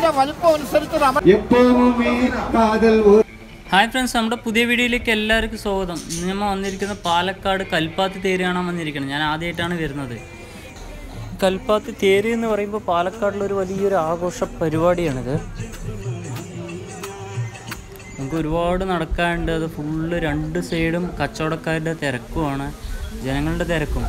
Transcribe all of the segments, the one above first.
അതിന്റെ വലിപ്പം അനുസരിച്ച് റമ எப்பவுமே காதல் ஒரு ഹായ് ഫ്രണ്ട്സ് നമ്മുടെ പുതിയ വീഡിയോയിലേക്ക് എല്ലാവർക്കും സ്വാഗതം ഇന്ന് നമ്മൾ വന്നിരിക്കുന്നത് പാലക്കാട് കൽപ്പാത്തി തേര് കാണാൻ വന്നിരിക്കുന്നത് ഞാൻ ആദ്യമായിട്ടാണ് വരുന്നത് കൽപ്പാത്തി തേര് എന്ന് പറയുമ്പോൾ പാലക്കാടിലൊരു വലിയൊരു ആഘോഷ പരിപാടിയാണിത് നമുക്ക് ഒരുപാട് നടക്കാനുണ്ട് അത് ഫുള്ള് രണ്ട് സൈഡും കച്ചവടക്കാരുടെ തിരക്കുമാണ് ജനങ്ങളുടെ തിരക്കും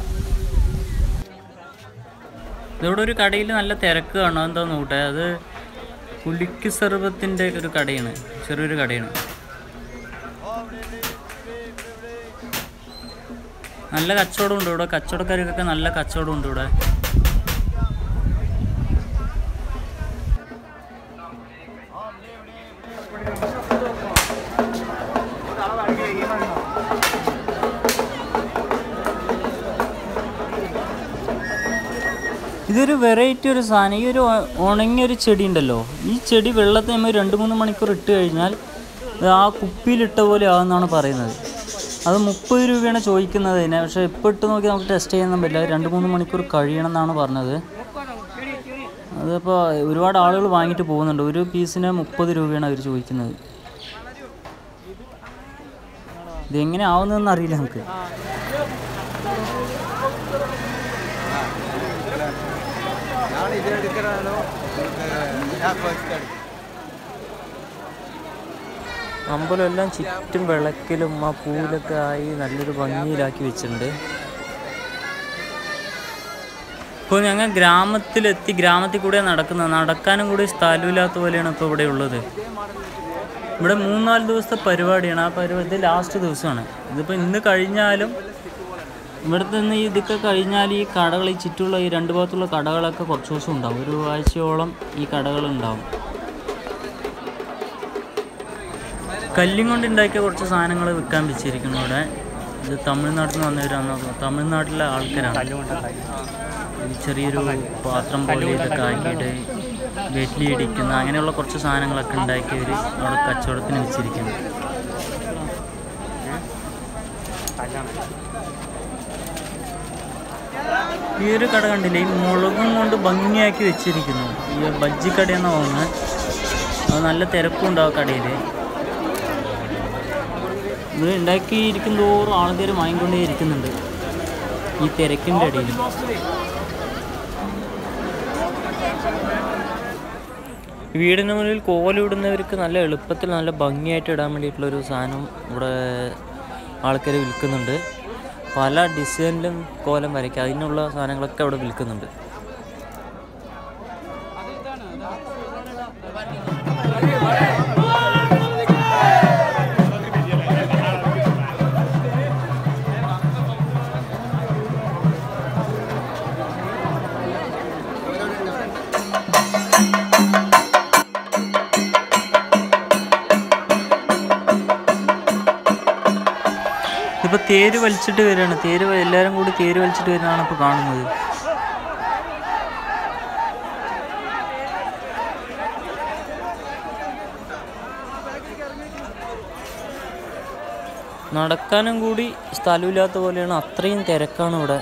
ഇവിടെ ഒരു കടയിൽ നല്ല തിരക്ക് കാണാം എന്താ നോട്ടെ അത് കുലിക്ക് സർബത്തിൻ്റെ ഒരു കടയാണ് ചെറിയൊരു കടയാണ് നല്ല കച്ചവടം ഉണ്ട് ഇവിടെ കച്ചവടക്കാർക്കൊക്കെ നല്ല കച്ചവടം ഉണ്ട് ഇവിടെ ഇതൊരു വെറൈറ്റി ഒരു സാധനം ഈ ഒരു ഉ- ഉണങ്ങിയ ഒരു ചെടി ഉണ്ടല്ലോ ഈ ചെടി വെള്ളത്തിൽ നമ്മൾ രണ്ട് മൂന്ന് മണിക്കൂർ ഇട്ട് കഴിഞ്ഞാൽ ഇത് ആ കുപ്പിയിലിട്ട പോലെ ആകുമെന്നാണ് പറയുന്നത് അത് മുപ്പത് രൂപയാണ് ചോദിക്കുന്നത് ഇതിനെ പക്ഷേ ഇപ്പോൾ ഇട്ട് നോക്കി നമുക്ക് ടെസ്റ്റ് ചെയ്യാൻ പറ്റില്ല രണ്ട് മൂന്ന് മണിക്കൂർ കഴിയണം എന്നാണ് പറഞ്ഞത് അതിപ്പോൾ ഒരുപാട് ആളുകൾ വാങ്ങിയിട്ട് പോകുന്നുണ്ട് ഒരു പീസിന് മുപ്പത് രൂപയാണ് അവർ ചോദിക്കുന്നത് ഇതെങ്ങനെ ആവുന്നതെന്ന് അറിയില്ല നമുക്ക് അമ്പലം എല്ലാം ചുറ്റും വിളക്കിലും ആ പൂവിലൊക്കെ ആയി നല്ലൊരു ഭംഗിയിലാക്കി വെച്ചിട്ടുണ്ട് ഇപ്പോൾ ഞങ്ങൾ ഗ്രാമത്തിലെത്തി ഗ്രാമത്തിൽ കൂടെ നടക്കുന്നത് നടക്കാനും കൂടി സ്ഥലമില്ലാത്ത പോലെയാണ് ഇപ്പോൾ ഇവിടെ ഉള്ളത് ഇവിടെ മൂന്നാല് ദിവസത്തെ പരിപാടിയാണ് ആ പരിപാടി ഇത് ലാസ്റ്റ് ദിവസമാണ് ഇതിപ്പോൾ ഇന്ന് കഴിഞ്ഞാലും ഇവിടുത്തെ നിന്ന് ഈ ഇതൊക്കെ കഴിഞ്ഞാൽ ഈ കടകൾ ഈ ചുറ്റുള്ള ഈ രണ്ട് ഭാഗത്തുള്ള കടകളൊക്കെ കുറച്ച് ദിവസം ഉണ്ടാവും ഒരു ആഴ്ചയോളം ഈ കടകൾ ഉണ്ടാവും കല്ലും കൊണ്ട് ഉണ്ടാക്കിയ കുറച്ച് സാധനങ്ങൾ വിൽക്കാൻ വെച്ചിരിക്കുന്നു ഇവിടെ ഇത് തമിഴ്നാട്ടിൽ നിന്ന് വന്നവരാണ് തമിഴ്നാട്ടിലെ ആൾക്കാരാണ് ഈ ചെറിയൊരു പാത്രം പോലെ ഇതൊക്കെ ആക്കിയിട്ട് വെല്ലി ഇടിക്കുന്ന അങ്ങനെയുള്ള കുറച്ച് സാധനങ്ങളൊക്കെ ഉണ്ടാക്കിയവർ അവിടെ കച്ചവടത്തിന് വെച്ചിരിക്കുന്നു ഈ ഒരു കട കണ്ടില്ലേ ഈ മുളകും കൊണ്ട് ഭംഗിയാക്കി വെച്ചിരിക്കുന്നു ഈ ബജ്ജി കടയെന്ന് തോന്നുന്നത് അത് നല്ല തിരക്കും ഉണ്ടാവും കടയിൽ ഇത് ഉണ്ടാക്കിയിരിക്കും തോറും ആൾക്കാർ വാങ്ങിക്കൊണ്ടേ ഇരിക്കുന്നുണ്ട് ഈ തിരക്കിൻ്റെ ഇടയിൽ വീടിന് മുന്നിൽ കോലിടുന്നവർക്ക് നല്ല എളുപ്പത്തിൽ നല്ല ഭംഗിയായിട്ട് ഇടാൻ വേണ്ടിയിട്ടുള്ളൊരു സാധനം ഇവിടെ ആൾക്കാർ വിൽക്കുന്നുണ്ട് പല ഡിസൈനിലും കോലം വരയ്ക്കുക അതിനുള്ള സാധനങ്ങളൊക്കെ അവിടെ വിൽക്കുന്നുണ്ട് ഇപ്പൊ തേര് വലിച്ചിട്ട് വരികയാണ് തേര് വ- എല്ലാവരും കൂടി തേര് വലിച്ചിട്ട് വരുന്നതാണ് ഇപ്പൊ കാണുന്നത് നടക്കാനും കൂടി സ്ഥലമില്ലാത്ത പോലെയാണ് അത്രയും തിരക്കാണ് ഇവിടെ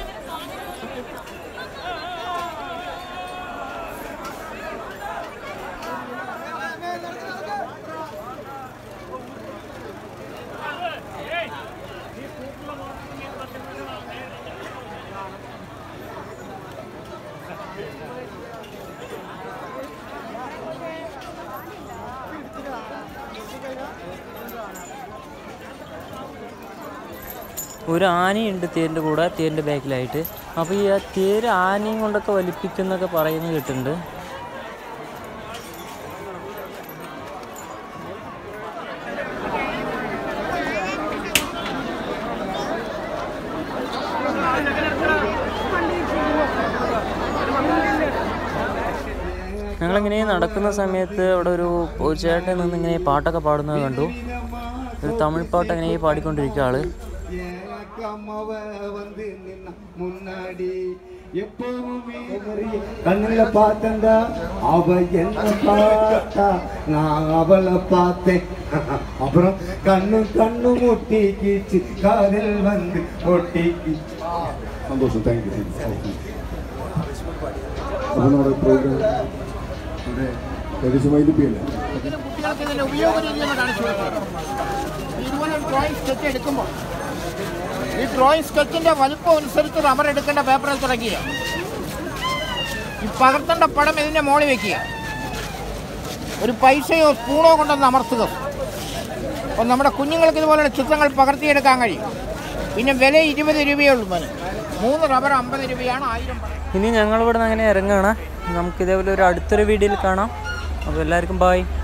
ഒരു ആനയുണ്ട് തേരിൻ്റെ കൂടെ തേരിൻ്റെ ബാക്കിലായിട്ട് അപ്പോൾ ഈ ആ തേര് ആനയും കൊണ്ടൊക്കെ വലിപ്പിക്കുന്നൊക്കെ പറയുന്നത് കേട്ടിട്ടുണ്ട് ഞങ്ങളിങ്ങനെ നടക്കുന്ന സമയത്ത് അവിടെ ഒരു ഒരു ചേട്ടൻ നിന്ന് ഇങ്ങനെ പാട്ടൊക്കെ പാടുന്നത് കണ്ടു ഒരു തമിഴ് പാട്ട് അങ്ങനെ പാടിക്കൊണ്ടിരിക്കുക ആള് எனக்கம் அவ வந்து நின்னா முன்னாடி எப்பவுமே நிறைய கண்ணுல பார்த்தண்டா அவ என்ன பார்த்தா நான் அவளை பார்த்தேன் அப்புறம் கண்ணு கண்ணு முட்டிக்கிச்சு காதல் வந்து ஒட்டிக்கிச்சு സന്തോഷം താങ്ക് യു അപ്പോൾ നമ്മുടെ പ്രോഗ്രാം ഇവിടെ ഏകദേശം വൈകിപ്പിയല്ലേ ഇതിന് കുട്ടികൾക്ക് ഇതിന്റെ ഉപയോഗ രീതി ഒന്ന് കാണിച്ചു കൊടുക്കുക ഇതുപോലെ ഒരു ഡ്രോയിങ് സ്കെച്ച് എടുക്കുമ്പോൾ ഈ ഡ്രോയിങ് സ്കെച്ചിന്റെ വലുപ്പം അനുസരിച്ച് റബ്ബർ എടുക്കേണ്ട പേപ്പറിൽ തുടക്കുക ഈ പകർത്തേണ്ട പടം ഇതിന്റെ മുകളിൽ വെക്കുക ഒരു പൈസയോ സ്പൂണോ കൊണ്ടൊന്ന് അമർത്തുക അപ്പം നമ്മുടെ കുഞ്ഞുങ്ങൾക്ക് ഇതുപോലുള്ള ചിത്രങ്ങൾ പകർത്തിയെടുക്കാൻ കഴിയും പിന്നെ വില ഇരുപത് രൂപയേ ഉള്ളൂ മോനെ. മൂന്ന് റബ്ബർ അമ്പത് രൂപയാണ് ആയിരം പടം ഇനി ഞങ്ങൾ ഇവിടെ നിന്ന് അങ്ങനെ ഇറങ്ങുകയാണ് നമുക്ക് ഇതേപോലെ ഒരു അടുത്തൊരു വീഡിയോയിൽ കാണാം അപ്പോൾ എല്ലാവർക്കും ബായ്